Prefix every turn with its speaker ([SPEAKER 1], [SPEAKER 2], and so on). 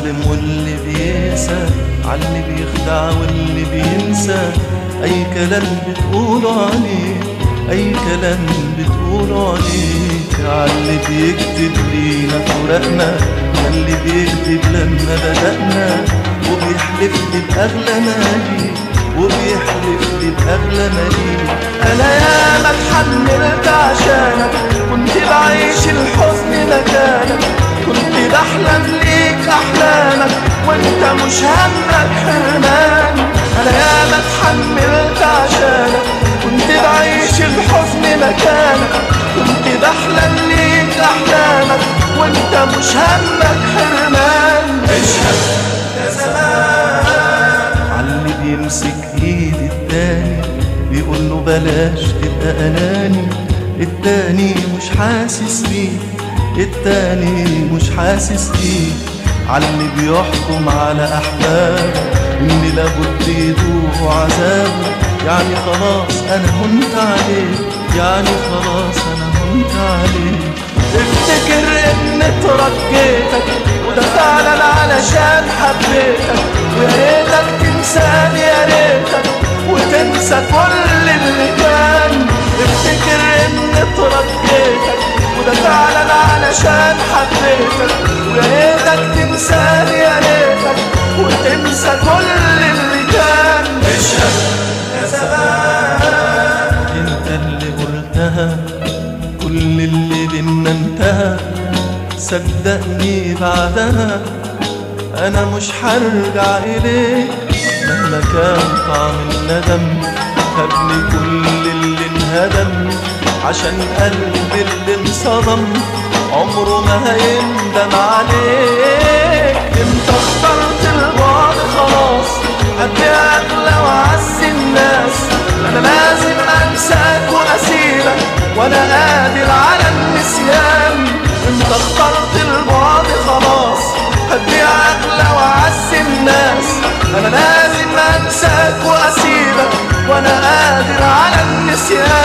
[SPEAKER 1] بيظلم واللي بيقسى عاللي بيخدع واللي بينسى أي كلام بتقوله عليه أي كلام بتقوله عليه عاللي بيكتب لينا فراقنا اللي بيكتب لما بدأنا وبيحلف لي بأغلى مالي وبيحلف لي بأغلى مالي أنا ياما اتحملت عشانك كنت بعيش الحزن مكانك كنت بحلم ليك أحلامك وانت مش همك حرمان أنا ياما اتحملت عشانك كنت بعيش الحزن مكانك كنت بحلم ليك أحلامك وانت مش همك حرمان اشهد يا زمان عاللي بيمسك ايد التاني بيقول له بلاش تبقى اناني التاني مش حاسس بيه التاني مش حاسس بيه عاللي بيحكم على احبابه ان لابد يدوق عذابه يعني خلاص انا هنت عليه يعني خلاص انا هنت عليه افتكر ان ترجيتك وده فعلا علشان حبيتك ويا ريتك تنساني يا ريتك وتنسى كل اللي كان افتكر ان ترجيتك وده فعلا علشان حبيتك ويا ريتك تنساني يا ريتك وتنسى كل اللي كان اشهد يا زمان انت اللي قلتها كل اللي بينا انتهى صدقني بعدها انا مش هرجع اليك مهما كان طعم الندم هبني كل اللي انهدم عشان قلبي اللي انصدم عمره ما هيندم عليك انت اخترت البعد خلاص قد اغلى وعز الناس انا لازم انساك واسيبك وانا قادر على النسيان انت اخترت البعد خلاص قد اغلى وعز الناس انا لازم انساك واسيبك وانا قادر على النسيان